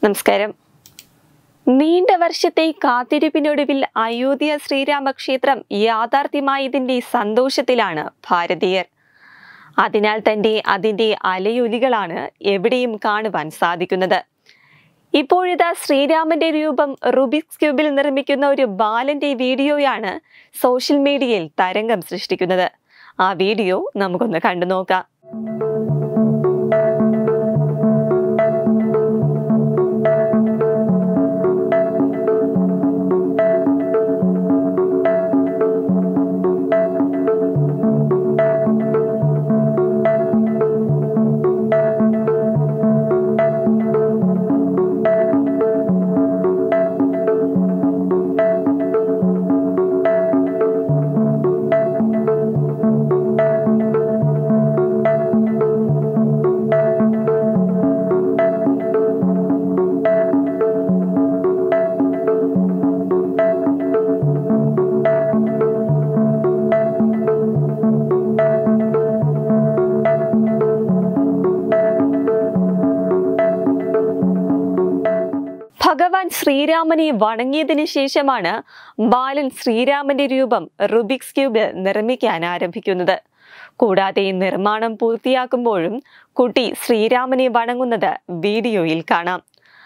നമസ്കാരം നീണ്ട വർഷത്തെ കാത്തിരിപ്പിനൊടുവിൽ അയോധ്യ ശ്രീരാമക്ഷേത്രം യാഥാർത്ഥ്യമായതിന്റെ സന്തോഷത്തിലാണ് ഭാരതീയർ അതിനാൽ തന്നെ അതിന്റെ അലയൊലികളാണ് എവിടെയും കാണുവാൻ സാധിക്കുന്നത് ഇപ്പോഴിതാ ശ്രീരാമന്റെ രൂപം റുബിക്സ് ക്യൂബിൽ നിർമ്മിക്കുന്ന ഒരു ബാലന്റെ വീഡിയോയാണ് സോഷ്യൽ മീഡിയയിൽ തരംഗം സൃഷ്ടിക്കുന്നത് ആ വീഡിയോ നമുക്കൊന്ന് കണ്ടു നോക്കാം ഭഗവാൻ ശ്രീരാമനെ വണങ്ങിയതിനു ശേഷമാണ് ബാലൻ ശ്രീരാമന്റെ രൂപം റുബിക്സ് ക്യൂബ് നിർമ്മിക്കാൻ ആരംഭിക്കുന്നത് കൂടാതെ നിർമ്മാണം പൂർത്തിയാക്കുമ്പോഴും കുട്ടി ശ്രീരാമനെ വണങ്ങുന്നത് വീഡിയോയിൽ കാണാം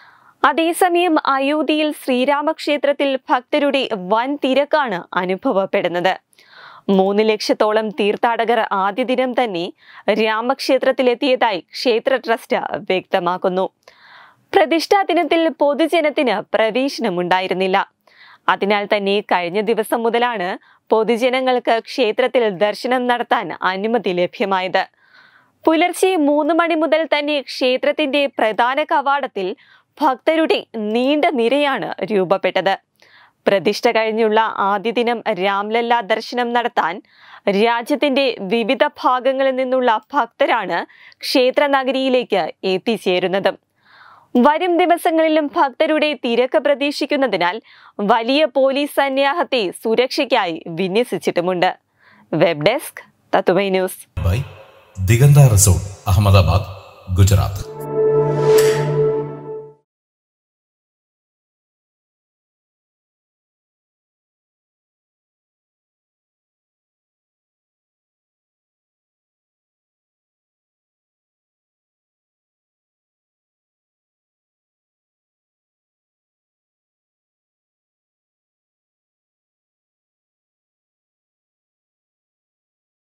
അതേസമയം അയോധ്യയിൽ ശ്രീരാമക്ഷേത്രത്തിൽ ഭക്തരുടെ വൻ തിരക്കാണ് അനുഭവപ്പെടുന്നത് മൂന്ന് ലക്ഷത്തോളം തീർത്ഥാടകർ ആദ്യ ദിനം തന്നെ രാമക്ഷേത്രത്തിലെത്തിയതായി ക്ഷേത്ര ട്രസ്റ്റ് വ്യക്തമാക്കുന്നു പ്രതിഷ്ഠാ ദിനത്തിൽ പൊതുജനത്തിന് പ്രവേശനമുണ്ടായിരുന്നില്ല അതിനാൽ തന്നെ കഴിഞ്ഞ ദിവസം മുതലാണ് പൊതുജനങ്ങൾക്ക് ക്ഷേത്രത്തിൽ ദർശനം നടത്താൻ അനുമതി ലഭ്യമായത് പുലർച്ചെ മൂന്ന് മണി മുതൽ തന്നെ ക്ഷേത്രത്തിന്റെ പ്രധാന കവാടത്തിൽ ഭക്തരുടെ നീണ്ട നിരയാണ് രൂപപ്പെട്ടത് പ്രതിഷ്ഠ കഴിഞ്ഞുള്ള ആദ്യ ദിനം രാംലല്ല ദർശനം നടത്താൻ രാജ്യത്തിന്റെ വിവിധ ഭാഗങ്ങളിൽ നിന്നുള്ള ഭക്തരാണ് ക്ഷേത്ര നഗരിയിലേക്ക് എത്തിച്ചേരുന്നത് വരും ദിവസങ്ങളിലും ഭക്തരുടെ തിരക്ക് പ്രതീക്ഷിക്കുന്നതിനാൽ വലിയ പോലീസ് സന്നാഹത്തെ സുരക്ഷയ്ക്കായി വിന്യസിച്ചിട്ടുമുണ്ട് വെബ് ഡെസ്ക് തത്തുമൈ news by Diganta resort Ahmedabad Gujarat